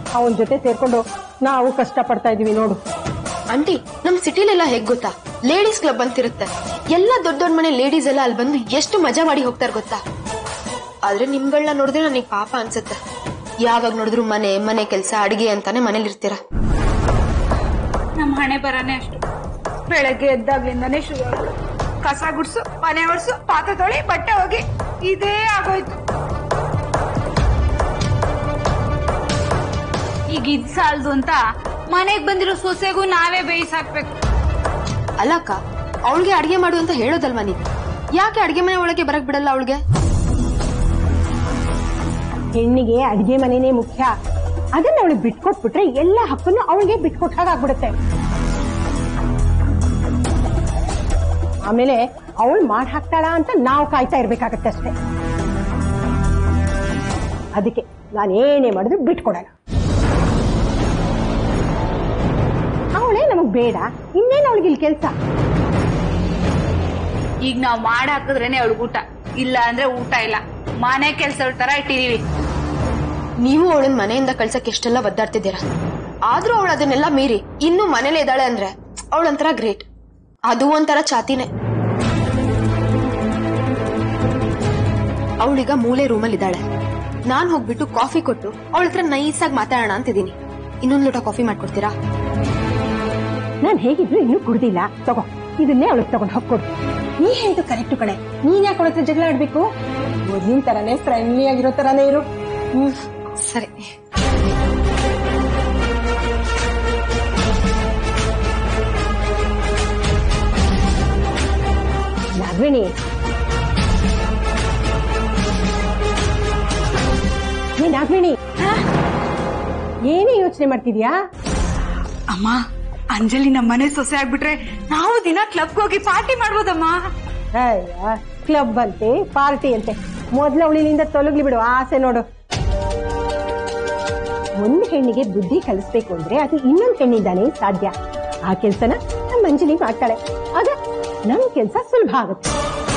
ಅವನ ಜೊತೆ ಸೇರ್ಕೊಂಡು ನಾವು ಕಷ್ಟ ಪಡ್ತಾ ಇದೀವಿ ನೋಡು ಆಂಟಿ ನಮ್ ಸಿಟಿಲೆಲ್ಲ ಹೇಗ್ ಗೊತ್ತಾ ಲೇಡೀಸ್ ಕ್ಲಬ್ ಅಂತಿರುತ್ತೆ ಎಲ್ಲ ದೊಡ್ಡ ದೊಡ್ಡ ಮನೆ ಲೇಡೀಸ್ ಎಲ್ಲ ಅಲ್ಲಿ ಬಂದು ಎಷ್ಟು ಮಜಾ ಮಾಡಿ ಹೋಗ್ತಾರ ಗೊತ್ತಾ ಆದ್ರೆ ನಿಮ್ಗಳನ್ನ ನೋಡಿದ್ರೆ ನನಗೆ ಪಾಪ ಅನ್ಸುತ್ತೆ ಯಾವಾಗ ನೋಡಿದ್ರು ಮನೆ ಮನೆ ಕೆಲಸ ಅಡಿಗೆ ಅಂತಾನೆ ಮನೇಲಿ ಇರ್ತೀರ ನಮ್ಮ ಹಣೆ ಬರನೇ ಅಷ್ಟು ಬೆಳಗ್ಗೆ ಎದ್ದಾಗ್ಲಿಂದಾನೇ ಶುರು ಆಗೋದು. ಕಸ ಗುಡ್ಸು ಮನೆ ಒರ್ಸು ಪಾತ್ರೆ ತೊಳಿ ಬಟ್ಟೆ ಹೋಗಿ ಇದೇ ಆಗೋಯ್ತು ಈಗ ಇದ್ ಸಾಲ್ದು ಅಂತ ಮನೆಗ್ ಬಂದಿರೋ ಸೊಸೆಗೂ ನಾವೇ ಬೇಯಿಸ್ ಹಾಕ್ಬೇಕು ಅಲ್ಲಕ್ಕ ಅವಳಿಗೆ ಅಡಿಗೆ ಮಾಡು ಅಂತ ಹೇಳೋದಲ್ವಾ ನೀವು ಯಾಕೆ ಅಡಿಗೆ ಮನೆ ಒಳಗೆ ಬರಕ್ ಬಿಡಲ್ಲ ಅವಳಿಗೆ ಹೆಣ್ಣಿಗೆ ಅಡಿಗೆ ಮನೆನೇ ಮುಖ್ಯ ಅದನ್ನ ಅವಳಿಗೆ ಬಿಟ್ಕೊಟ್ಬಿಟ್ರೆ ಎಲ್ಲ ಹಕ್ಕನ್ನು ಅವಳಿಗೆ ಬಿಟ್ಕೊಟ್ಟ ಹಾಗಾಗ್ಬಿಡುತ್ತೆ ಆಮೇಲೆ ಅವಳು ಮಾಡಿ ಹಾಕ್ತಾಳ ಅಂತ ನಾವು ಕಾಯ್ತಾ ಇರ್ಬೇಕಾಗತ್ತೆ ಅಷ್ಟೇ ಅದಕ್ಕೆ ನಾನು ಏನೇ ಮಾಡಿದ್ರು ಬಿಟ್ಕೊಡಲ್ಲ ಅವಳೇ ನಮಗ್ ಬೇಡ ಇನ್ನೇನು ಅವಳಿಗೆ ಇಲ್ಲಿ ಕೆಲಸ ಈಗ ನಾವ್ ಮಾಡಿ ಹಾಕಿದ್ರೇನೆ ಅವಳಿಗೆ ಊಟ ಇಲ್ಲ ಅಂದ್ರೆ ಊಟ ಇಲ್ಲ ಮನೆ ಕೆಲ್ಸ ತರ ಇಟ್ಟಿದೀವಿ ನೀವು ಅವಳನ್ನ ಮನೆಯಿಂದ ಕಳ್ಸಕ್ ಎಷ್ಟೆಲ್ಲ ಒದ್ದಾಡ್ತಿದ್ದೀರಾ ಆದ್ರೂ ಅವಳು ಅದನ್ನೆಲ್ಲ ಮೀರಿ ಇನ್ನೂ ಮನೇಲೆ ಇದ್ದಾಳೆ ಅಂದ್ರೆ ಅವಳೊಂಥರ ಗ್ರೇಟ್ ಅದು ಒಂಥರ ಚಾತಿನೇ ಅವಳೀಗ ಮೂಲೆ ರೂಮಲ್ಲಿ ಇದ್ದಾಳೆ ನಾನ್ ಹೋಗ್ಬಿಟ್ಟು ಕಾಫಿ ಕೊಟ್ಟು ಅವಳ ಹತ್ರ ನೈಸಾಗಿ ಮಾತಾಡೋಣ ಅಂತಿದ್ದೀನಿ ಇನ್ನೊಂದು ಲೋಟ ಕಾಫಿ ಮಾಡ್ಕೊಡ್ತೀರಾ ನಾನು ಹೇಗಿದ್ರು ಇನ್ನೂ ಕುಡ್ದಿಲ್ಲ ತಗೋ ಇದನ್ನೇ ಅವಳಿಗೆ ತಗೊಂಡು ಹೊಕ್ಕೊಡು ನೀ ಹೇಳಿದ್ದು ಕರೆಕ್ಟ್ ಕಣೆ ನೀನ್ ಯಾಕೆ ಅವಳ ಹತ್ರ ಜಗಳ ಆಡ್ಬೇಕು ಮೊದ್ಲಿನ ತರಾನೇ ಫ್ರೆಂಡ್ಲಿ ಆಗಿರೋ ತರಾನೇ ಇರು ಹ್ಮ್ ಸರಿ ನಾಗವೇಣಿ ಏ ನಾಗವೇಣಿ ಏನೇ ಯೋಚನೆ ಮಾಡ್ತಿದ್ಯಾ ಅಮ್ಮ ಅಂಜಲಿ ನಮ್ಮನೆ ಸೊಸೆ ಆಗ್ಬಿಟ್ರೆ ನಾವು ದಿನ ಕ್ಲಬ್ಗೆ ಹೋಗಿ ಪಾರ್ಟಿ ಮಾಡ್ಬೋದಮ್ಮ ಅಯ್ಯ ಕ್ಲಬ್ ಅಂತೆ ಪಾರ್ಟಿ ಅಂತೆ ಮೊದ್ಲು ಅವಳಿನಿಂದ ತೊಲಗ್ಲಿ ಬಿಡು ಆಸೆ ನೋಡು ಒಂದು ಹೆಣ್ಣಿಗೆ ಬುದ್ಧಿ ಕಲಿಸ್ಬೇಕು ಅಂದ್ರೆ ಅದು ಇನ್ನೊಂದು ಹೆಣ್ಣಿಂದಾನೇ ಸಾಧ್ಯ ಆ ಕೆಲ್ಸನ ನಮ್ಮ ಅಂಜಲಿ ಮಾಡ್ತಾಳೆ ಆಗ ನಮ್ ಕೆಲ್ಸ ಸುಲಭ ಆಗುತ್ತೆ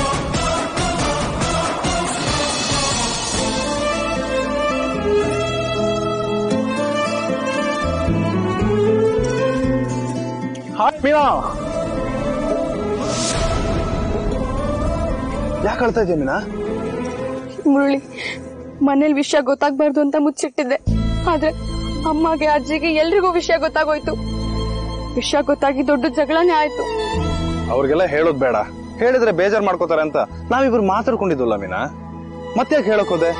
ಹಾಯ್ ಮೀನಾ ಯಾಕೆ ಅಳ್ತಾ ಇದೆಯಾ ಮೀನಾ ಮುರಳಿ ಮನೇಲಿ ವಿಷಯ ಗೊತ್ತಾಗ್ಬಾರ್ದು ಅಂತ ಮುಚ್ಚಿಟ್ಟಿದ್ದೆ ಆದ್ರೆ ಅಮ್ಮಗೆ ಅಜ್ಜಿಗೆ ಎಲ್ರಿಗೂ ವಿಷಯ ಗೊತ್ತಾಗೋಯ್ತು ವಿಷಯ ಗೊತ್ತಾಗಿ ದೊಡ್ಡ ಜಗಳನೇ ಆಯ್ತು ಅವ್ರಿಗೆಲ್ಲ ಹೇಳೋದ್ ಬೇಡ ಹೇಳಿದ್ರೆ ಬೇಜಾರ್ ಮಾಡ್ಕೋತಾರೆ ಅಂತ ನಾವಿಬ್ರು ಮಾತಾಡ್ಕೊಂಡಿದ್ವಲ್ಲ ಮೀನಾ ಮತ್ತೆ ಹೇಳಕ್ ಹೋದೆ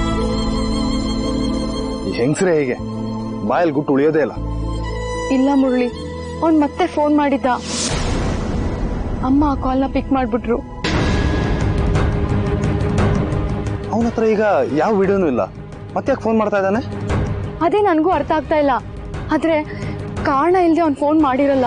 ಈ ಹೆಂಗಸ್ರೆ ಹೇಗೆ ಬಾಯಲ್ಲಿ ಗುಟ್ಟು ಉಳಿಯೋದೇ ಇಲ್ಲ ಇಲ್ಲ ಮುರಳಿ ಅವ್ನ್ ಮತ್ತೆ ಫೋನ್ ಮಾಡಿದ್ದ ಅಮ್ಮ ಆ ಕಾಲ್ನ ಪಿಕ್ ಮಾಡ್ಬಿಟ್ರು ಅವನ ಹತ್ರ ಈಗ ಯಾವ ವಿಡಿಯೋನೂ ಇಲ್ಲ ಮತ್ತೆ ಯಾಕೆ ಫೋನ್ ಮಾಡ್ತಾ ಇದ್ದಾನೆ ಅದೇ ನನಗೂ ಅರ್ಥ ಆಗ್ತಾ ಇಲ್ಲ ಆದ್ರೆ ಕಾರಣ ಇಲ್ಲದೆ ಅವ್ನ್ ಫೋನ್ ಮಾಡಿರಲ್ಲ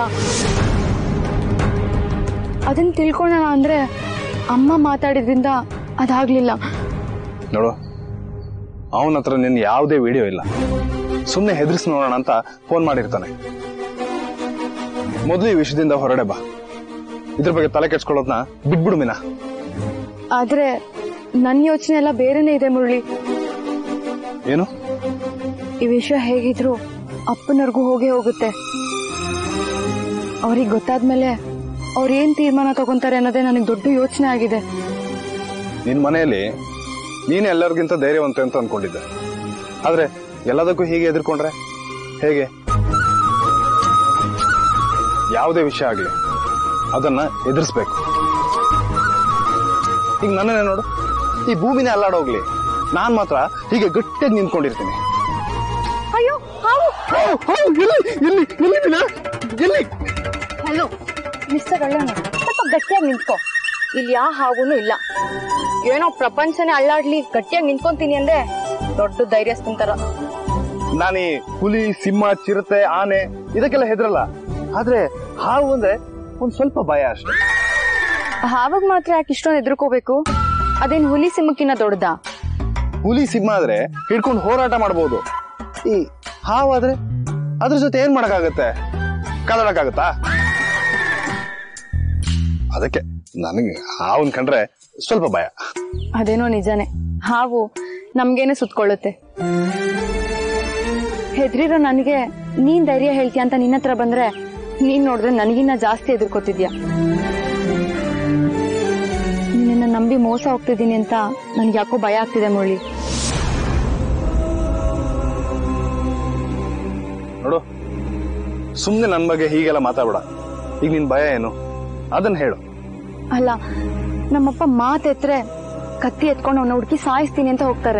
ಅದನ್ನ ತಿಳ್ಕೊಳ್ಳೋಣ ಅಂದ್ರೆ ಅಮ್ಮ ಮಾತಾಡಿದ್ರಿಂದ ಅದಾಗ್ಲಿಲ್ಲ ನೋಡು ಅವನ ಹತ್ರ ನಿನ್ ಯಾವುದೇ ವಿಡಿಯೋ ಇಲ್ಲ ಸುಮ್ಮನೆ ಹೆದರ್ಸಿ ನೋಡೋಣ ಅಂತ ಫೋನ್ ಮಾಡಿರ್ತಾನೆ ಮೊದಲು ಈ ವಿಷಯದಿಂದ ಹೊರಡೆ ಬಾ ಇದ್ರ ಬಗ್ಗೆ ತಲೆ ಕೆಡ್ಸ್ಕೊಳ್ಳೋದ್ನ ಬಿಟ್ಬಿಡು ಮೀನಾ ಆದ್ರೆ ನನ್ನ ಯೋಚನೆ ಎಲ್ಲ ಬೇರೆನೇ ಇದೆ ಮುರಳಿ ಏನು ಈ ವಿಷಯ ಹೇಗಿದ್ರು ಅಪ್ಪನವ್ರಿಗೂ ಹೋಗೇ ಹೋಗುತ್ತೆ ಅವ್ರಿಗೆ ಗೊತ್ತಾದ್ಮೇಲೆ ಅವ್ರು ಏನ್ ತೀರ್ಮಾನ ತಗೊಂತಾರೆ ಅನ್ನೋದೇ ನನಗೆ ದೊಡ್ಡ ಯೋಚನೆ ಆಗಿದೆ ನಿನ್ ಮನೆಯಲ್ಲಿ ನೀನೇ ಎಲ್ಲರಿಗಿಂತ ಧೈರ್ಯವಂತ ಅಂತ ಅನ್ಕೊಂಡಿದ್ದೆ ಆದ್ರೆ ಎಲ್ಲದಕ್ಕೂ ಹೀಗೆ ಎದುರ್ಕೊಂಡ್ರೆ ಹೇಗೆ ಯಾವುದೇ ವಿಷಯ ಆಗ್ಲಿ ಅದನ್ನ ಎದುರಿಸ್ಬೇಕು ಈಗ ನನ್ನನ್ನೇ ನೋಡು ಈ ಭೂಮಿನೇ ಅಲ್ಲಾಡೋಗ್ಲಿ ನಾನ್ ಮಾತ್ರ ಹೀಗೆ ಗಟ್ಟಿಯಾಗಿ ನಿಂತ್ಕೊಂಡಿರ್ತೀನಿ ಅಯ್ಯೋ ಹಾವು ಎಲ್ಲಿ ಎಲ್ಲಿ ಎಲ್ಲಿ ಮೀನಾ? ಎಲ್ಲಿ ಹಲೋ ಮಿಸ್ಟರ್ ಅಳ್ಳಣ್ಣ ಸ್ವಲ್ಪ ಗಟ್ಟಿಯಾಗಿ ನಿಂತ್ಕೋ ಇಲ್ಲಿ ಯಾವ ಹಾವುನು ಇಲ್ಲ ಏನೋ ಪ್ರಪಂಚನೇ ಅಳ್ಳಾಡ್ಲಿ ಗಟ್ಟಿಯಾಗಿ ನಿಂತ್ಕೊಂತೀನಿ ಅಂದ್ರೆ ದೊಡ್ಡ ಧೈರ್ಯಸ್ಥಂತರ ನಾನು ಈ ಹುಲಿ ಸಿಂಹ ಚಿರತೆ ಆನೆ ಇದಕ್ಕೆಲ್ಲ ಹೆದರಲ್ಲ ಆದ್ರೆ ಹಾವು ಅಂದ್ರೆ ಒಂದ್ ಸ್ವಲ್ಪ ಭಯ ಅಷ್ಟೇ ಹಾವಾಗ ಮಾತ್ರ ಯಾಕೆ ಇಷ್ಟೊಂದು ಎದುರ್ಕೋಬೇಕು ಅದೇನ್ ಹುಲಿ ಸಿಂಹಕ್ಕಿನ್ನ ದೊಡ್ಡದಾ ಹುಲಿ ಸಿಂಹ ಆದ್ರೆ ಹಿಡ್ಕೊಂಡು ಹೋರಾಟ ಮಾಡಬಹುದು ಈ ಹಾವು ಆದ್ರೆ ಅದ್ರ ಜೊತೆ ಏನ್ ಮಾಡಕ್ಕಾಗತ್ತೆ ಕದಡಕ್ಕಾಗತ್ತಾ ಅದಕ್ಕೆ ನನಗೆ ಹಾವನ್ ಕಂಡ್ರೆ ಸ್ವಲ್ಪ ಭಯ ಅದೇನೋ ನಿಜಾನೇ ಹಾವು ನಮ್ಗೇನೆ ಸುತ್ಕೊಳ್ಳುತ್ತೆ ಹೆದ್ರಿರೋ ನನಗೆ ನೀನ್ ಧೈರ್ಯ ಹೇಳ್ತೀಯ ಅಂತ ನಿನ್ನ ಹತ್ರ ಬಂದ್ರೆ ನೀನ್ ನೋಡಿದ್ರೆ ನನಗಿನ್ನ ಜಾಸ್ತಿ ಎದುರ್ಕೋತಿದ್ಯಾ ನಿನ್ನ ನಂಬಿ ಮೋಸ ಹೋಗ್ತಿದ್ದೀನಿ ಅಂತ ನನ್ಗೆ ಯಾಕೋ ಭಯ ಆಗ್ತಿದೆ ಮುರಳಿ ನೋಡು ಸುಮ್ಮನೆ ನನ್ನ ಬಗ್ಗೆ ಹೀಗೆಲ್ಲ ಮಾತಾಡ್ಬೇಡ ಈಗ ನಿನ್ ಭಯ ಏನು ಅದನ್ನ ಹೇಳು ಅಲ್ಲ ನಮ್ಮಪ್ಪ ಮಾತೆತ್ರೆ ಕತ್ತಿ ಎತ್ಕೊಂಡು ಅವನ ಹುಡುಕಿ ಸಾಯಿಸ್ತೀನಿ ಅಂತ ಹೋಗ್ತಾರೆ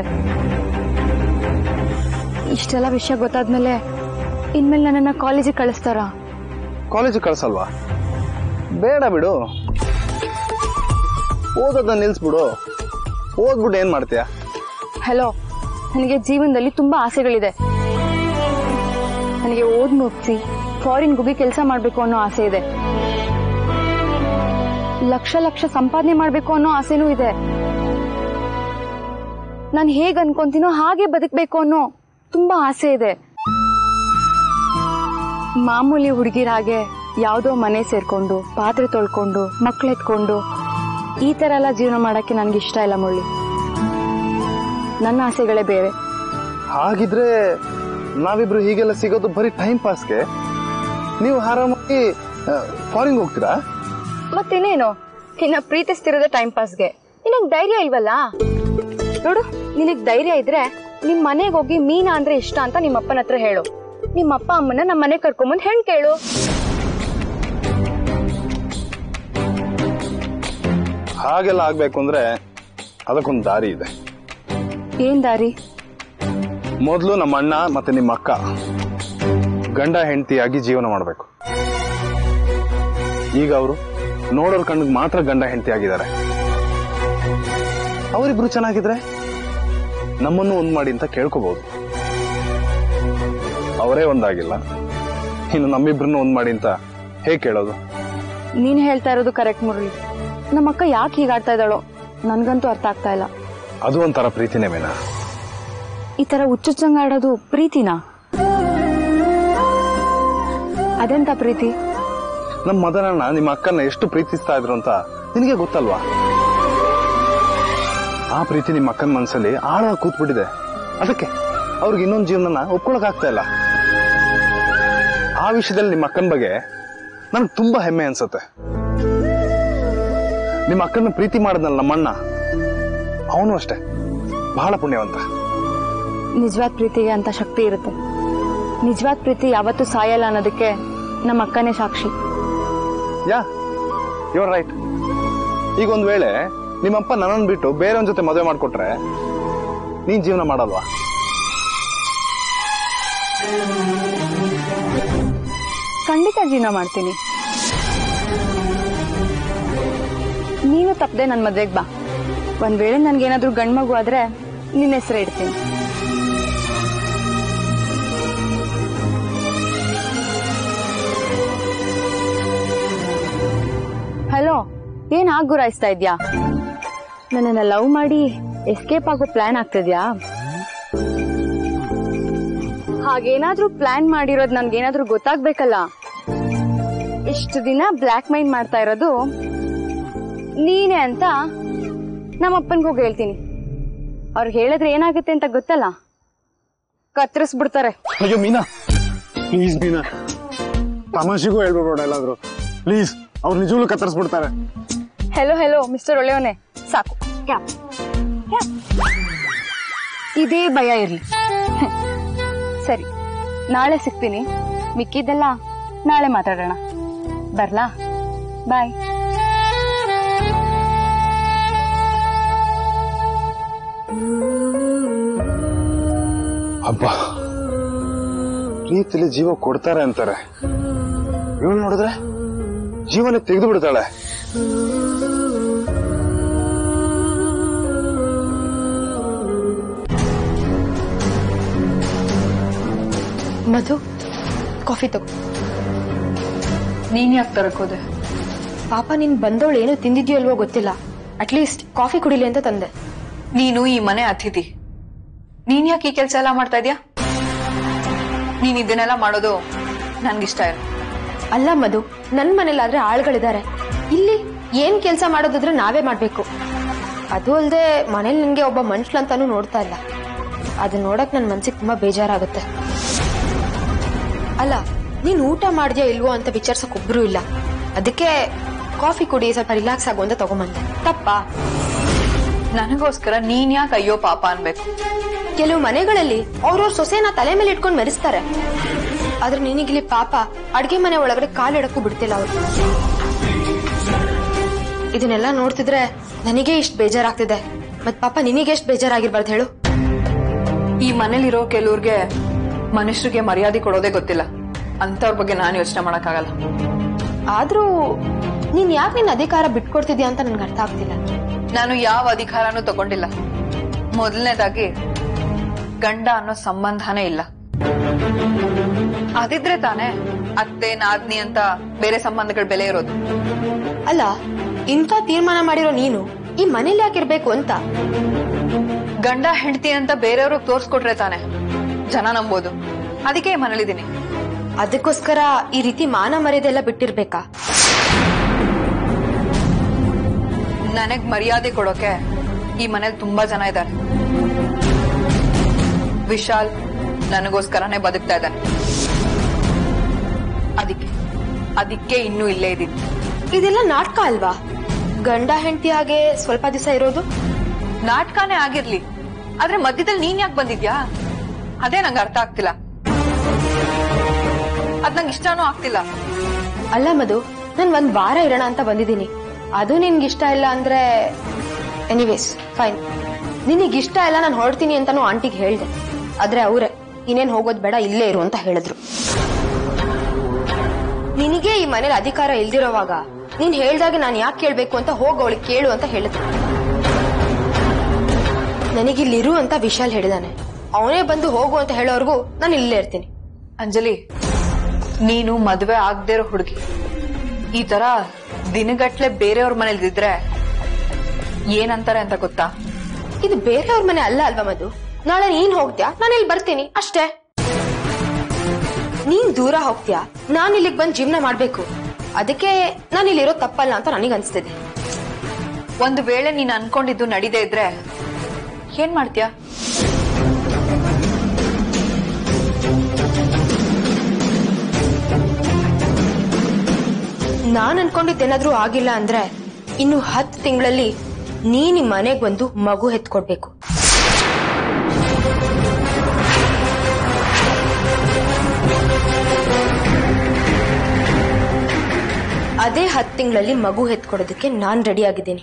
ಇಷ್ಟೆಲ್ಲ ವಿಷಯ ಗೊತ್ತಾದ್ಮೇಲೆ ಇನ್ಮೇಲೆ ನನ್ನನ್ನ ಕಾಲೇಜಿಗೆ ಕಳಿಸ್ತಾರ ಕಾಲೇಜಿಗೆ ಕಳ್ಸಲ್ವಾ ಬೇಡ ಬಿಡು ಓದೋದನ್ನ ನಿಲ್ಸ್ಬಿಡು ಓದ್ಬಿಟ್ಟು ಏನ್ ಮಾಡ್ತೀಯ ಹಲೋ ನನಗೆ ಜೀವನದಲ್ಲಿ ತುಂಬಾ ಆಸೆಗಳಿದೆ ನನಗೆ ಓದ್ ಮುಗಿಸಿ ಫಾರಿನ್ ಹೋಗಿ ಕೆಲಸ ಮಾಡ್ಬೇಕು ಅನ್ನೋ ಆಸೆ ಇದೆ ಲಕ್ಷ ಲಕ್ಷ ಸಂಪಾದನೆ ಮಾಡ್ಬೇಕು ಅನ್ನೋ ಆಸೆನೂ ಇದೆ ನಾನು ಹೇಗ್ ಅನ್ಕೊಂತೀನೋ ಹಾಗೆ ಬದುಕ್ಬೇಕು ಅನ್ನೋ ತುಂಬಾ ಆಸೆ ಇದೆ ಮಾಮೂಲಿ ಹುಡುಗಿರ ಹಾಗೆ ಯಾವ್ದೋ ಮನೆ ಸೇರ್ಕೊಂಡು ಪಾತ್ರೆ ತೊಳ್ಕೊಂಡು ಮಕ್ಳು ಎತ್ಕೊಂಡು ಈ ತರ ಎಲ್ಲ ಜೀವನ ಮಾಡಕ್ಕೆ ನನ್ಗೆ ಇಷ್ಟ ಇಲ್ಲ ಮುರಳಿ ನನ್ನ ಆಸೆಗಳೇ ಬೇರೆ ಹಾಗಿದ್ರೆ ನಾವಿಬ್ರು ಹೀಗೆಲ್ಲ ಸಿಗೋದು ಬರೀ ಟೈಮ್ ಪಾಸ್ಗೆ ನೀವು ಆರಾಮಾಗಿ ಫಾರಿನ್ ಹೋಗ್ತೀರಾ ಮತ್ತಿನ್ನೇನು ನಿನ್ನ ಪ್ರೀತಿಸ್ತಿರೋದೇ ಟೈಮ್ ಪಾಸ್ಗೆ ನಿನಗ್ ಧೈರ್ಯ ಇಲ್ವಲ್ಲ ನೋಡು ನಿನಗ್ ಧೈರ್ಯ ಇದ್ರೆ ನಿಮ್ ಮನೆಗೆ ಹೋಗಿ ಮೀನಾ ಅಂದ್ರೆ ಇಷ್ಟ ಅಂತ ನಿಮ್ಮ ಅಪ್ಪನ ಹತ್ರ ಹೇಳು ನಿಮ್ಮ ಅಪ್ಪ ಅಮ್ಮನ ನಮ್ಮ ಮನೆ ಕರ್ಕೊಂಬಂದ್ ಹೆಣ್ ಕೇಳು ಹಾಗೆಲ್ಲ ಆಗ್ಬೇಕು ಅಂದ್ರೆ ಅದಕ್ಕೊಂದು ದಾರಿ ಇದೆ ಏನ್ ದಾರಿ ಮೊದಲು ನಮ್ಮ ಅಣ್ಣ ಮತ್ತೆ ನಿಮ್ಮ ಅಕ್ಕ ಗಂಡ ಹೆಂಡತಿಯಾಗಿ ಜೀವನ ಮಾಡಬೇಕು ಈಗ ಅವರು ನೋಡೋರ್ ಕಣ್ಣಿಗೆ ಮಾತ್ರ ಗಂಡ ಹೆಂಡತಿ ಆಗಿದ್ದಾರೆ ಅವರಿಬ್ರು ಚೆನ್ನಾಗಿದ್ರೆ ನಮ್ಮನ್ನು ಒಂದ್ ಮಾಡಿ ಅಂತ ಕೇಳ್ಕೋಬಹುದು ಅವರೇ ಒಂದಾಗಿಲ್ಲ ಇನ್ನು ನಮ್ಮಿಬ್ರನ್ನು ಒಂದ್ ಮಾಡಿ ಅಂತ ಹೇಗೆ ಕೇಳೋದು ನೀನ್ ಹೇಳ್ತಾ ಇರೋದು ಕರೆಕ್ಟ್ ಮುರಳಿ ನಮ್ಮ ಅಕ್ಕ ಯಾಕೆ ಹೀಗಾಡ್ತಾ ಇದ್ದಾಳೋ ನನ್ಗಂತೂ ಅರ್ಥ ಆಗ್ತಾ ಇಲ್ಲ ಅದು ಒಂಥರ ಪ್ರೀತಿನೇ ಮೇನಾ ಈ ತರ ಹುಚ್ಚುಚ್ಚಂಗ ಆಡೋದು ಪ್ರೀತಿನಾ ಅದೆಂತ ಪ್ರೀತಿ ನಮ್ಮ ಮದನಣ್ಣ ನಿಮ್ಮ ಅಕ್ಕನ ಎಷ್ಟು ಪ್ರೀತಿಸ್ತಾ ಇದ್ರು ಅಂತ ನಿನಗೆ ಗೊತ್ತಲ್ವಾ ಆ ಪ್ರೀತಿ ನಿಮ್ಮ ಅಕ್ಕನ ಮನಸ್ಸಲ್ಲಿ ಆಳವಾಗಿ ಕೂತ್ಬಿಟ್ಟಿದೆ ಅದಕ್ಕೆ ಅವ್ರಿಗೆ ಇನ್ನೊಂದು ಜೀವನನ ಒಪ್ಕೊಳಕ್ ಆಗ್ತಾ ಇಲ್ಲ ಆ ವಿಷಯದಲ್ಲಿ ನಿಮ್ಮ ಅಕ್ಕನ ಬಗ್ಗೆ ನನಗೆ ತುಂಬಾ ಹೆಮ್ಮೆ ಅನ್ಸುತ್ತೆ ನಿಮ್ಮ ಅಕ್ಕನ ಪ್ರೀತಿ ಮಾಡಿದ್ನಲ್ಲ ನಮ್ಮಣ್ಣ ಅವನು ಅಷ್ಟೇ ಬಹಳ ಪುಣ್ಯವಂತ ನಿಜವಾದ ಪ್ರೀತಿಗೆ ಅಂತ ಶಕ್ತಿ ಇರುತ್ತೆ ನಿಜವಾದ ಪ್ರೀತಿ ಯಾವತ್ತೂ ಸಾಯಲ್ಲ ಅನ್ನೋದಕ್ಕೆ ನಮ್ಮ ಅಕ್ಕನೇ ಸಾಕ್ಷಿ ಯಾ ಯುವರ್ ರೈಟ್ ಈಗ ಒಂದ್ ವೇಳೆ ನಿಮ್ಮಪ್ಪ ನನ್ನನ್ನು ಬಿಟ್ಟು ಬೇರೆಯವನ್ ಜೊತೆ ಮದುವೆ ಮಾಡ್ಕೊಟ್ರೆ ನೀನ್ ಜೀವನ ಮಾಡಲ್ವಾ ಖಂಡಿತ ಜೀವನ ಮಾಡ್ತೀನಿ ನೀನು ತಪ್ಪದೆ ನನ್ನ ಮದ್ವೆಗೆ ಬಾ ಒಂದ್ ವೇಳೆ ನನ್ಗೇನಾದ್ರೂ ಗಂಡ್ ಮಗು ಆದ್ರೆ ನಿನ್ನ ಹೆಸರೇ ಇಡ್ತೀನಿ ಹಲೋ ಏನ್ ಆಗ್ ಗುರಾಯಿಸ್ತಾ ಇದ್ಯಾ ನನ್ನನ್ನ ಲವ್ ಮಾಡಿ ಎಸ್ಕೇಪ್ ಆಗೋ ಪ್ಲಾನ್ ಆಗ್ತಿದ್ಯಾ ಹಾಗೇನಾದ್ರೂ ಪ್ಲಾನ್ ಮಾಡಿರೋದ್ ನನ್ಗೇನಾದ್ರೂ ಗೊತ್ತಾಗ್ಬೇಕಲ್ಲ ಇಷ್ಟು ದಿನ ಬ್ಲ್ಯಾಕ್ ಮೈಲ್ ಮಾಡ್ತಾ ಇರೋದು ನೀನೆ ಅಂತ ನಮ್ಮ ಅಪ್ಪನ್ಗೆ ಹೋಗಿ ಹೇಳ್ತೀನಿ ಅವ್ರಿಗೆ ಹೇಳಿದ್ರೆ ಏನಾಗುತ್ತೆ ಅಂತ ಗೊತ್ತಲ್ಲ ಕತ್ತರಿಸ್ಬಿಡ್ತಾರೆ ಅಯ್ಯೋ ಮೀನಾ ಪ್ಲೀಸ್ ಮೀನಾ ತಮಾಷೆಗೂ ಹೇಳ್ಬಿಡೋಣ ಎಲ್ಲಾದ್ರು ಪ್ಲೀಸ್ ಅವ್ರು ನಿಜವಾಗ್ಲೂ ಕತ್ತರಿಸ್ಬಿಡ್ತಾರೆ ಹೆಲೋ ಹೆಲೋ ಮಿಸ್ಟರ್ ಒಳ್ಳೆಯವನೇ ಸಾಕು ಕ್ಯಾಪ್ ಕ್ಯಾಪ್ ಇದೇ ಭಯ ಇರ್ಲಿ ಸರಿ ನಾಳೆ ಸಿಗ್ತೀನಿ ಮಿಕ್ಕಿದ್ದೆಲ್ಲ ನಾಳೆ ಮಾತಾಡೋಣ ಬರ್ಲಾ ಬಾಯ್ ಹಬ್ಬ ಪ್ರೀತಿಲಿ ಜೀವ ಕೊಡ್ತಾರೆ ಅಂತಾರೆ ಇವಳು ನೋಡಿದ್ರೆ ಜೀವನ ತೆಗೆದು ಬಿಡ್ತಾಳೆ ಮಧು ಕಾಫಿ ತಗೋ ನೀನ್ ಯಾಕೆ ತರಕೋದೆ ಪಾಪ ನೀನ್ ಬಂದವಳು ಏನು ತಿಂದಿದ್ಯೋ ಅಲ್ವೋ ಗೊತ್ತಿಲ್ಲ ಅಟ್ಲೀಸ್ಟ್ ಕಾಫಿ ಕುಡಿಲಿ ಅಂತ ತಂದೆ ನೀನು ಈ ಮನೆ ಅತಿಥಿ ನೀನ್ ಯಾಕೆ ಈ ಕೆಲಸ ಎಲ್ಲ ಮಾಡ್ತಾ ಇದ್ಯಾ ನೀನ್ ಇದನ್ನೆಲ್ಲ ಮಾಡೋದು ನನ್ಗಿಷ್ಟ ಇಲ್ಲ ಅಲ್ಲ ಮಧು ನನ್ ಮನೇಲಾದ್ರೆ ಆಳ್ಗಳಿದ್ದಾರೆ ಇಲ್ಲಿ ಏನ್ ಕೆಲಸ ಮಾಡೋದಾದ್ರೆ ನಾವೇ ಮಾಡ್ಬೇಕು ಅದು ಅಲ್ಲದೆ ಮನೇಲಿ ನನ್ಗೆ ಒಬ್ಬ ಮನುಷ್ಯಂತಾನು ನೋಡ್ತಾ ಇಲ್ಲ ಅದು ನೋಡಕ್ ನನ್ ಮನ್ಸಿಗೆ ತುಂಬಾ ಬೇಜಾರಾಗುತ್ತೆ ಅಲ್ಲ ನೀನ್ ಊಟ ಮಾಡ್ದ್ಯಾ ಇಲ್ವೋ ಅಂತ ವಿಚಾರ್ಸಕ್ ಒಬ್ರು ಇಲ್ಲ ಅದಕ್ಕೆ ಕಾಫಿ ಕುಡಿ ಸ್ವಲ್ಪ ರಿಲ್ಯಾಕ್ಸ್ ಆಗು ಅಂತ ತಗೊಂಬಂದೆ ತಪ್ಪಾ ನನಗೋಸ್ಕರ ನೀನ್ ಯಾಕೆ ಅಯ್ಯೋ ಪಾಪ ಅನ್ಬೇಕು ಕೆಲವು ಮನೆಗಳಲ್ಲಿ ಅವ್ರವ್ರ ಸೊಸೆನ ತಲೆ ಮೇಲೆ ಇಟ್ಕೊಂಡು ಮೆರೆಸ್ತಾರೆ ಆದ್ರೆ ನಿನಗಿಲ್ಲಿ ಪಾಪ ಅಡ್ಗೆ ಮನೆ ಒಳಗಡೆ ಕಾಲಿಡಕ್ಕೂ ಬಿಡ್ತಿಲ್ಲ ಅವ್ರು ಇದನ್ನೆಲ್ಲ ನೋಡ್ತಿದ್ರೆ ನನಗೆ ಇಷ್ಟ ಬೇಜಾರಾಗ್ತಿದೆ ಮತ್ ಪಾಪ ನಿನಗೆ ಎಷ್ಟು ಬೇಜಾರಾಗಿರ್ಬಾರ್ದು ಹೇಳು ಈ ಮನೇಲಿರೋ ಕೆಲವ್ರಿಗೆ ಮನುಷ್ಯರಿಗೆ ಮರ್ಯಾದೆ ಕೊಡೋದೇ ಗೊತ್ತಿಲ್ಲ ಅಂತವ್ರ ಬಗ್ಗೆ ನಾನು ಯೋಚನೆ ಮಾಡಕ್ಕಾಗಲ್ಲ ಆದ್ರೂ ನೀನ್ ಯಾಕೆ ನಿನ್ನ ಅಧಿಕಾರ ಬಿಟ್ಕೊಡ್ತಿದ್ಯಾ ಅಂತ ನನ್ಗೆ ಅರ್ಥ ಆಗ್ತಿಲ್ಲ ನಾನು ಯಾವ ಅಧಿಕಾರನೂ ತಗೊಂಡಿಲ್ಲ ಮೊದಲನೇದಾಗಿ ಗಂಡ ಅನ್ನೋ ಸಂಬಂಧನೇ ಇಲ್ಲ ಅದಿದ್ರೆ ತಾನೇ ಅತ್ತೆ ನಾದ್ನಿ ಅಂತ ಬೇರೆ ಸಂಬಂಧಗಳ ಬೆಲೆ ಇರೋದು ಅಲ್ಲ ಇಂಥ ತೀರ್ಮಾನ ಮಾಡಿರೋ ನೀನು ಈ ಮನೇಲಿ ಯಾಕಿರ್ಬೇಕು ಅಂತ ಗಂಡ ಹೆಂಡತಿ ಅಂತ ಬೇರೆಯವ್ರಿಗೆ ತೋರ್ಸ್ಕೊಟ್ರೆ ತಾನೆ ಜನ ನಂಬೋದು ಅದಕ್ಕೆ ಈ ಮನೇಲಿದ್ದೀನಿ ಅದಕ್ಕೋಸ್ಕರ ಈ ರೀತಿ ಮಾನ ಮರ್ಯಾದೆ ಎಲ್ಲ ಬಿಟ್ಟಿರ್ಬೇಕಾ ನನಗ್ ಮರ್ಯಾದೆ ಕೊಡೋಕೆ ಈ ಮನೇಲಿ ತುಂಬಾ ಜನ ಇದ್ದಾರೆ ವಿಶಾಲ್ ನನಗೋಸ್ಕರನೇ ಬದುಕ್ತಾ ಇದ್ದಾನೆ ಅದಕ್ಕೆ ಅದಕ್ಕೆ ಇನ್ನೂ ಇಲ್ಲೇ ಇದ್ದೀನಿ ಇದೆಲ್ಲ ನಾಟಕ ಅಲ್ವಾ ಗಂಡ ಹೆಂಡತಿ ಹಾಗೆ ಸ್ವಲ್ಪ ದಿವಸ ಇರೋದು ನಾಟಕನೇ ಆಗಿರ್ಲಿ ಆದ್ರೆ ಮಧ್ಯದಲ್ಲಿ ನೀನ್ ಯಾಕೆ ಬಂದಿದ್ಯಾ ಅದೇ ನಂಗೆ ಅರ್ಥ ಆಗ್ತಿಲ್ಲ ಅದ್ ನಂಗೆ ಇಷ್ಟನೂ ಆಗ್ತಿಲ್ಲ ಅಲ್ಲ ಮಧು ನಾನ್ ಒಂದ್ ವಾರ ಇರೋಣ ಅಂತ ಬಂದಿದ್ದೀನಿ ಅದು ನಿನ್ಗೆ ಇಷ್ಟ ಇಲ್ಲ ಅಂದ್ರೆ ಎನಿವೇಸ್ ಫೈನ್ ನಿನಗೆ ಇಷ್ಟ ಇಲ್ಲ ನಾನು ಹೊರಡ್ತೀನಿ ಅಂತಾನು ಆಂಟಿಗೆ ಹೇಳ್ದೆ ಆದ್ರೆ ಅವರೇ ಇನ್ನೇನ್ ಹೋಗೋದ್ ಬೇಡ ಇಲ್ಲೇ ಇರು ಅಂತ ಹೇಳಿದ್ರು ನಿನಗೆ ಈ ಮನೇಲಿ ಅಧಿಕಾರ ಇಲ್ದಿರೋವಾಗ ನೀನ್ ಹೇಳ್ದಾಗ ನಾನು ಯಾಕೆ ಕೇಳ್ಬೇಕು ಅಂತ ಹೋಗ್ ಅವಳಿಗೆ ಕೇಳು ಅಂತ ಹೇಳಿದ್ರು ನನಗಿಲ್ಲಿರು ಅಂತ ವಿಶಾಲ್ ಹೇಳಿದಾನೆ ಅವನೇ ಬಂದು ಹೋಗು ಅಂತ ಹೇಳೋರ್ಗೂ ನಾನು ಇಲ್ಲೇ ಇರ್ತೀನಿ ಅಂಜಲಿ ನೀನು ಮದ್ವೆ ಆಗದೆ ಇರೋ ಹುಡುಗಿ ಈ ತರ ದಿನಗಟ್ಲೆ ಬೇರೆಯವ್ರ ಮನೇಲಿದ್ರೆ ಏನಂತಾರೆ ಅಂತ ಗೊತ್ತಾ ಇದು ಬೇರೆಯವ್ರ ಮನೆ ಅಲ್ಲ ಅಲ್ವಾ ಮಧು ನಾಳೆ ನೀನ್ ಹೋಗ್ತ್ಯಾ ನಾನು ಇಲ್ಲಿ ಬರ್ತೀನಿ ಅಷ್ಟೇ ನೀನ್ ದೂರ ಹೋಗ್ತ್ಯಾ ನಾನ್ ಇಲ್ಲಿಗೆ ಬಂದ್ ಜೀವನ ಮಾಡ್ಬೇಕು ಅದಕ್ಕೆ ನಾನು ಇಲ್ಲಿರೋ ತಪ್ಪಲ್ಲ ಅಂತ ನನಗೆ ಅನ್ಸ್ತಿದೆ ಒಂದು ವೇಳೆ ನೀನ್ ಅನ್ಕೊಂಡಿದ್ದು ನಡೀದೇ ಇದ್ರೆ ಏನ್ ಮಾಡ್ತೀಯಾ ನಾನ್ ಅನ್ಕೊಂಡಿದ್ದೇನಾದ್ರೂ ಆಗಿಲ್ಲ ಅಂದ್ರೆ ಇನ್ನು ಹತ್ತು ತಿಂಗಳಲ್ಲಿ ನೀನ್ ಈ ಮನೆಗ್ ಬಂದು ಮಗು ಹೆತ್ಕೊಡ್ಬೇಕು ಅದೇ ಹತ್ತು ತಿಂಗಳಲ್ಲಿ ಮಗು ಹೆತ್ಕೊಡೋದಕ್ಕೆ ನಾನ್ ರೆಡಿ ಆಗಿದ್ದೀನಿ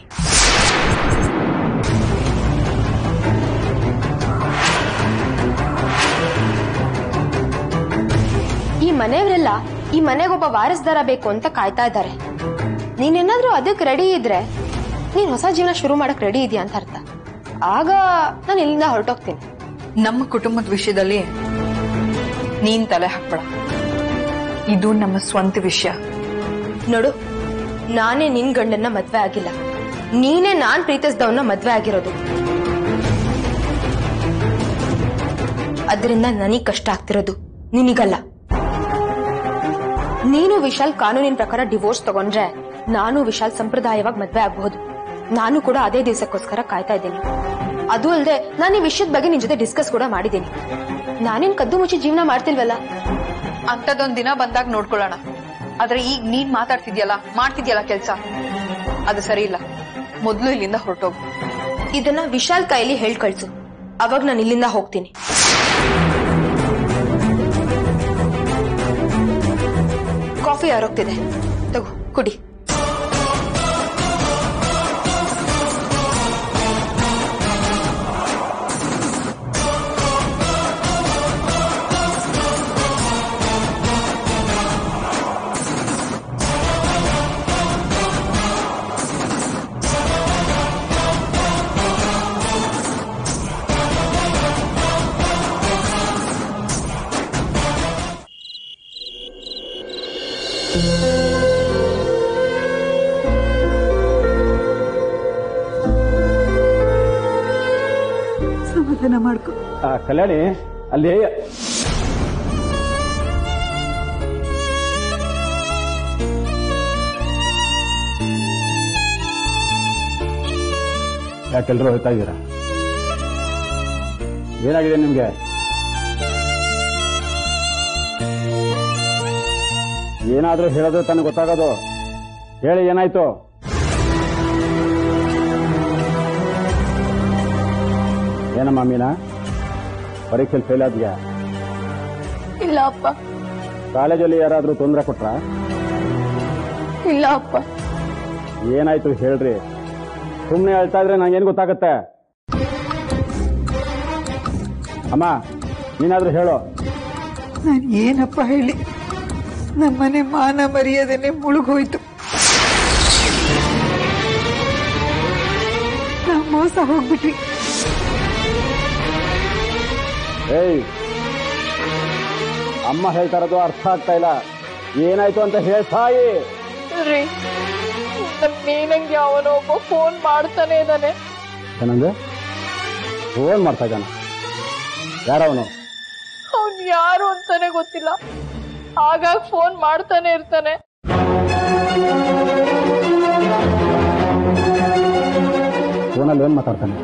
ಈ ಮನೆಯವರೆಲ್ಲ ಈ ಮನೆಗೊಬ್ಬ ವಾರಸ್ದಾರ ಬೇಕು ಅಂತ ಕಾಯ್ತಾ ಇದ್ದಾರೆ ನೀನೇನಾದ್ರೂ ಅದಕ್ಕೆ ರೆಡಿ ಇದ್ರೆ ನೀನ್ ಹೊಸ ಜೀವನ ಶುರು ಮಾಡಕ್ ರೆಡಿ ಇದೆಯಾ ಅಂತ ಅರ್ಥ ಆಗ ನಾನು ಇಲ್ಲಿಂದ ಹೊರಟೋಗ್ತೀನಿ ನಮ್ಮ ಕುಟುಂಬದ ವಿಷಯದಲ್ಲಿ ನೀನ್ ತಲೆ ಹಾಕ್ಬೇಡ ಇದು ನಮ್ಮ ಸ್ವಂತ ವಿಷಯ ನೋಡು ನಾನೇ ನಿನ್ ಗಂಡನ್ನ ಮದ್ವೆ ಆಗಿಲ್ಲ ನೀನೇ ನಾನ್ ಪ್ರೀತಿಸಿದವನ್ನ ಮದ್ವೆ ಆಗಿರೋದು ಅದರಿಂದ ನನಗ್ ಕಷ್ಟ ಆಗ್ತಿರೋದು ನಿನಗಲ್ಲ ನೀನು ವಿಶಾಲ್ ಕಾನೂನಿನ ಪ್ರಕಾರ ಡಿವೋರ್ಸ್ ತಗೊಂಡ್ರೆ ನಾನು ವಿಶಾಲ್ ಸಂಪ್ರದಾಯವಾಗಿ ಮದ್ವೆ ಆಗಬಹುದು ನಾನು ಕೂಡ ಅದೇ ದಿವಸಕ್ಕೋಸ್ಕರ ಕಾಯ್ತಾ ಇದ್ದೀನಿ ಅದು ಅಲ್ಲದೆ ನಾನು ಈ ವಿಷಯದ ಬಗ್ಗೆ ನಿನ್ ಜೊತೆ ಡಿಸ್ಕಸ್ ಕೂಡ ಮಾಡಿದ್ದೀನಿ ನಾನೇನ್ ಕದ್ದು ಮುಚ್ಚಿ ಜೀವನ ಮಾಡ್ತಿಲ್ವಲ್ಲ ಅಂತದೊಂದ್ ದಿನ ಬಂದಾಗ ನೋಡ್ಕೊಳ್ಳೋಣ ಆದ್ರೆ ಈಗ ನೀನ್ ಮಾತಾಡ್ತಿದ್ಯಲ್ಲ ಮಾಡ್ತಿದ್ಯಲ್ಲ ಕೆಲ್ಸ ಅದು ಸರಿ ಇಲ್ಲ ಮೊದ್ಲು ಇಲ್ಲಿಂದ ಹೊರಟೋಗು ಇದನ್ನ ವಿಶಾಲ್ ಕೈಲಿ ಹೇಳ್ ಕಳ್ಸು ಅವಾಗ ನಾನು ಇಲ್ಲಿಂದ ಹೋಗ್ತೀನಿ ಕಾಫಿ ಆರೋಗ್ತಿದೆ ತಗೋ ಕುಡಿ ಸಮಾಧಾನ ಮಾಡ್ಕೊ ಆ, ಕಲ್ಯಾಣಿ ಅಲ್ಲಿ ಯಾಕೆಲ್ರೂ ಹೋಗ್ತಾ ಇದ್ದೀರಾ ಏನಾಗಿದೆ ನಿಮ್ಗೆ ಏನಾದ್ರೂ ಹೇಳಿದ್ರೆ ತನಗೆ ಗೊತ್ತಾಗೋದು ಹೇಳಿ ಏನಾಯ್ತು ಏನಮ್ಮ ಮೀನಾ ಪರೀಕ್ಷೆಲಿ ಫೇಲ್ ಆದ್ಯಾ ಇಲ್ಲ ಅಪ್ಪ ಕಾಲೇಜಲ್ಲಿ ಯಾರಾದ್ರೂ ತೊಂದರೆ ಕೊಟ್ರ ಇಲ್ಲ ಅಪ್ಪ ಏನಾಯ್ತು ಹೇಳ್ರಿ ಸುಮ್ಮನೆ ಹೇಳ್ತಾ ಇದ್ರೆ ನಂಗೇನು ಗೊತ್ತಾಗತ್ತೆ ಅಮ್ಮ ನೀನಾದ್ರೂ ಹೇಳು ನಾನು ಏನಪ್ಪ ಹೇಳಿ ನಮ್ಮನೆ ಮಾನ ಮರ್ಯಾದೆನೆ ಮುಳುಗೋಯ್ತು ನಾವು ಮೋಸ ಹೋಗ್ಬಿಟ್ವಿ ಏಯ್ ಅಮ್ಮ ಹೇಳ್ತಾ ಇರೋದು ಅರ್ಥ ಆಗ್ತಾ ಇಲ್ಲ ಏನಾಯ್ತು ಅಂತ ಹೇಳ್ ಸಾಯಿ ರೀ ನಮ್ ಮೀನಂಗೆ ಅವನೋ ಒಬ್ಬ ಫೋನ್ ಮಾಡ್ತಾನೆ ಇದ್ದಾನೆ ಏನಂದ್ರೆ ಫೋನ್ ಮಾಡ್ತಾ ಇದ್ದಾನ ಯಾರವನು ಅವ್ನ್ ಯಾರು ಅಂತಾನೆ ಗೊತ್ತಿಲ್ಲ ಆಗಾಗ ಫೋನ್ ಮಾಡ್ತಾನೆ ಇರ್ತಾನೆ ಫೋನಲ್ಲಿ ಏನ್ ಮಾತಾಡ್ತಾನೆ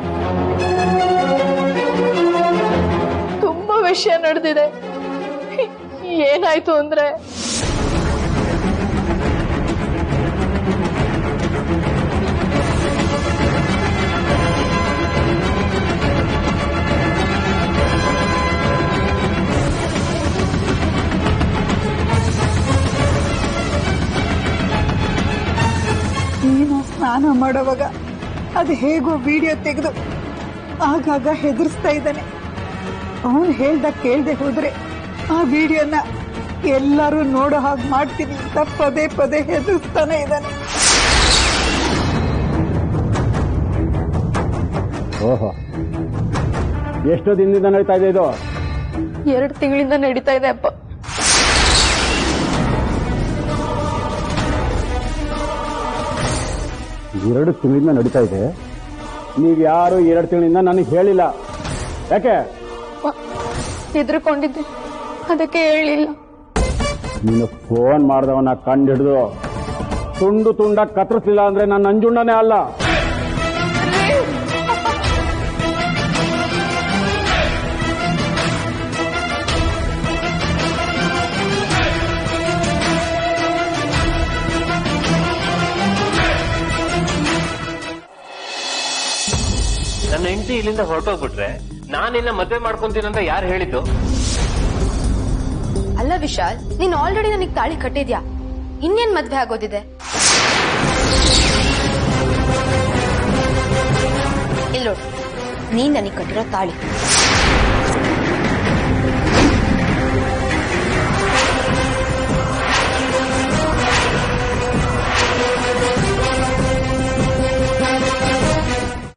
ತುಂಬಾ ವಿಷಯ ನಡೆದಿದೆ ಏನಾಯ್ತು ಅಂದ್ರೆ ನೀನು ಸ್ನಾನ ಮಾಡೋವಾಗ ಅದು ಹೇಗೋ ವಿಡಿಯೋ ತೆಗೆದು ಆಗಾಗ ಹೆದರ್ಸ್ತಾ ಇದ್ದಾನೆ ಅವನು ಹೇಳ್ದ ಕೇಳ್ದೆ ಹೋದ್ರೆ ಆ ವಿಡಿಯೋನ ಎಲ್ಲರೂ ನೋಡೋ ಹಾಗೆ ಮಾಡ್ತೀನಿ ಅಂತ ಪದೇ ಪದೇ ಹೆದರ್ಸ್ತಾನೆ ಇದ್ದಾನೆ ಓಹೋ ಎಷ್ಟು ದಿನದಿಂದ ನಡೀತಾ ಇದೆ ಇದು ಎರಡು ತಿಂಗಳಿಂದ ನಡೀತಾ ಇದೆ ಅಪ್ಪ ಎರಡು ತಿಂಗಳಿಂದ ನಡೀತಾ ಇದೆ ನೀವು ಯಾರು ಎರಡು ತಿಂಗಳಿಂದ ನನಗೆ ಹೇಳಿಲ್ಲ ಯಾಕೆ ಹೆದರ್ಕೊಂಡಿದ್ದೆ ಅದಕ್ಕೆ ಹೇಳಿಲ್ಲ ನೀನು ಫೋನ್ ಮಾಡಿದವನ್ನ ಕಂಡು ಹಿಡಿದು ತುಂಡು ತುಂಡ ಕತ್ತರಿಸಲಿಲ್ಲ ಅಂದ್ರೆ ನನ್ನ ನಂಜುಂಡನೇ ಅಲ್ಲ ನನ್ನ ಹೆಂಡತಿ ಇಲ್ಲಿಂದ ಹೊರಟೋಗ್ಬಿಟ್ರೆ ನಾನು ನಿನ್ನ ಮದ್ವೆ ಮಾಡ್ಕೊಂತೀನಿ ಅಂತ ಯಾರು ಹೇಳಿದ್ದು ಅಲ್ಲ ವಿಶಾಲ್ ನೀನ್ ಆಲ್ರೆಡಿ ನನಗ್ ತಾಳಿ ಕಟ್ಟಿದ್ಯಾ ಇನ್ನೇನ್ ಮದ್ವೆ ಆಗೋದಿದೆ ಇಲ್ಲೋಡು ನೀನ್ ನನಗ್ ಕಟ್ಟಿರೋ ತಾಳಿ